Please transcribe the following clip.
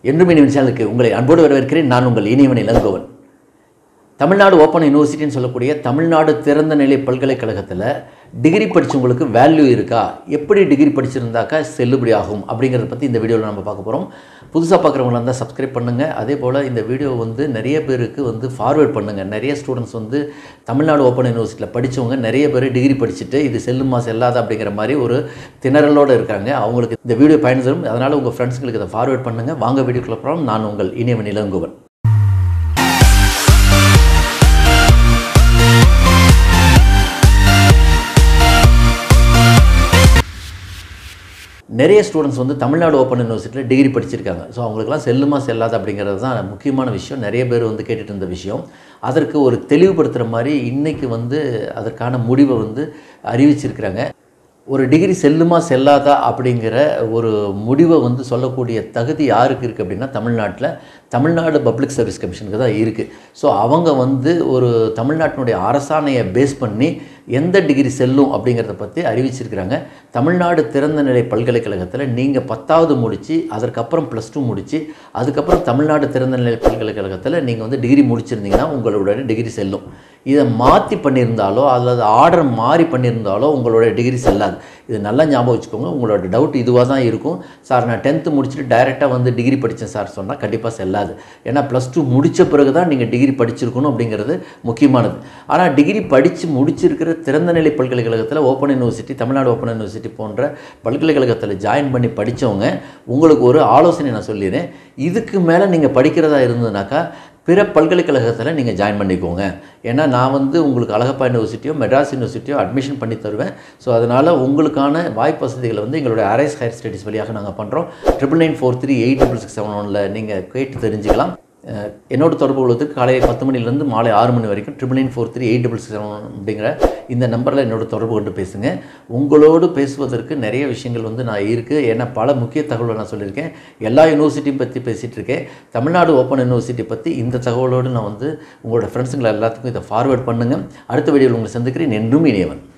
என்றும் இனிவன் சேனலுக்கு உங்களை அன்போடு வரவேற்கிறேன் நான் உங்கள் இனியவன் இளங்கோவன் தமிழ்நாடு ஓப்பன் யூனிவர்சிட்டின்னு சொல்லக்கூடிய தமிழ்நாடு திறந்த நிலை பல்கலைக்கழகத்தில் டிகிரி படித்தவங்களுக்கு வேல்யூ இருக்கா எப்படி டிகிரி படிச்சிருந்தாக்கா செல்லுபடி ஆகும் அப்படிங்கிறத பற்றி இந்த வீடியோவில் நம்ம பார்க்க போகிறோம் புதுசாக பார்க்குறவங்களா இருந்தால் சப்ஸ்கிரைப் பண்ணுங்கள் அதே போல் இந்த வீடியோ வந்து நிறைய பேருக்கு வந்து ஃபார்வேர்ட் பண்ணுங்கள் நிறைய ஸ்டூடெண்ட்ஸ் வந்து தமிழ்நாடு ஓப்பன் யூனிவர்சிட்டியில் படித்தவங்க நிறைய பேர் டிகிரி படிச்சுட்டு இது செல்லுமா செல்லாத அப்படிங்கிற மாதிரி ஒரு திணறலோடு இருக்காங்க அவங்களுக்கு இந்த வீடியோ பயன் தரும் அதனால் உங்கள் ஃப்ரெண்ட்ஸுங்களுக்கு இதை ஃபார்வேர்ட் பண்ணுங்கள் வாங்க வீடியோக்குள்ள போகிறோம் நான் உங்கள் இனியவன் இளங்கோவன் நிறைய ஸ்டூடெண்ட்ஸ் வந்து தமிழ்நாடு ஓப்பன் யூனிவர்சிட்டியில் டிகிரி படிச்சிருக்காங்க ஸோ அவங்களுக்குலாம் செல்லுமா செல்லாது அப்படிங்கிறது தான் முக்கியமான விஷயம் நிறைய பேர் வந்து கேட்டுட்டு இருந்த விஷயம் அதற்கு ஒரு தெளிவுபடுத்துகிற மாதிரி இன்றைக்கி வந்து அதற்கான முடிவை வந்து அறிவிச்சிருக்கிறாங்க ஒரு டிகிரி செல்லுமா செல்லாதா அப்படிங்கிற ஒரு முடிவை வந்து சொல்லக்கூடிய தகுதி யாருக்கு இருக்குது அப்படின்னா தமிழ்நாட்டில் தமிழ்நாடு பப்ளிக் சர்வீஸ் கமிஷனுக்கு தான் இருக்குது ஸோ அவங்க வந்து ஒரு தமிழ்நாட்டினுடைய அரசாணையை பேஸ் பண்ணி எந்த டிகிரி செல்லும் அப்படிங்கிறத பற்றி அறிவிச்சிருக்கிறாங்க தமிழ்நாடு திறந்த நிலை பல்கலைக்கழகத்தில் நீங்கள் பத்தாவது முடித்து அதற்கப்புறம் ப்ளஸ் டூ முடித்து அதுக்கப்புறம் தமிழ்நாடு திறந்த நிலை பல்கலைக்கழகத்தில் நீங்கள் வந்து டிகிரி முடிச்சிருந்தீங்கன்னா உங்களோட டிகிரி செல்லும் இதை மாற்றி பண்ணியிருந்தாலோ அல்லது ஆர்டர் மாறி பண்ணியிருந்தாலோ உங்களோட டிகிரி செல்லாது இது நல்லா ஞாபகம் வச்சுக்கோங்க உங்களோட டவுட் இதுவாக தான் இருக்கும் சார் நான் டென்த்து முடிச்சுட்டு டைரெக்டாக வந்து டிகிரி படித்தேன் சார் சொன்னால் கண்டிப்பாக செல்லாது ஏன்னா ப்ளஸ் டூ முடித்த பிறகு தான் நீங்கள் டிகிரி படிச்சிருக்கணும் அப்படிங்கிறது முக்கியமானது ஆனால் டிகிரி படித்து முடிச்சிருக்கிற திறந்த நிலை பல்கலைக்கழகத்தில் open university Tamil Nadu open university போன்ற பல்கலைக்கழகத்தில் ஜாயின் பண்ணி படித்தவங்க உங்களுக்கு ஒரு ஆலோசனை நான் சொல்லிடுறேன் இதுக்கு மேலே நீங்கள் படிக்கிறதா இருந்ததுனாக்கா பிற பல்கலைக்கழகத்தில் நீங்கள் ஜாயின் பண்ணிக்கோங்க ஏன்னா நான் வந்து உங்களுக்கு அழகப்பா யூனிவர்சிட்டியோ மெட்ராஸ் யூனிவர்சிட்டியோ அட்மிஷன் பண்ணி தருவேன் ஸோ அதனால் உங்களுக்கான வாய்ப்பு வசதிகளை வந்து எங்களுடைய அரைஸ் ஹையர் ஸ்டடீஸ் வழியாக நாங்கள் பண்ணுறோம் triple nine four three eight double six seven ஒனில் நீங்கள் கேட்டு தெரிஞ்சுக்கலாம் அஹ் என்னோட தொடர்பு கொள்வதற்கு காலையில் பத்து மணிலேருந்து மாலை ஆறு மணி வரைக்கும் triple nine four three eight double six seven அப்படிங்கிற இந்த நம்பரில் என்னோட தொடர்பு கொண்டு பேசுங்க உங்களோடு பேசுவதற்கு நிறைய விஷயங்கள் வந்து நான் இருக்குது ஏன்னா பல முக்கிய தகவலை நான் சொல்லியிருக்கேன் எல்லா யூனிவர்சிட்டியும் பற்றி பேசிகிட்டு இருக்கேன் தமிழ்நாடு ஓப்பன் யூனிவர்சிட்டி பற்றி இந்த தகவலோடு நான் வந்து உங்களோட ஃப்ரெண்ட்ஸுங்களை எல்லாத்துக்கும் இதை ஃபார்வேர்ட் பண்ணுங்கள் அடுத்த வீடியோவில் உங்களை சந்திக்கிறேன் என்றும் இணையவன்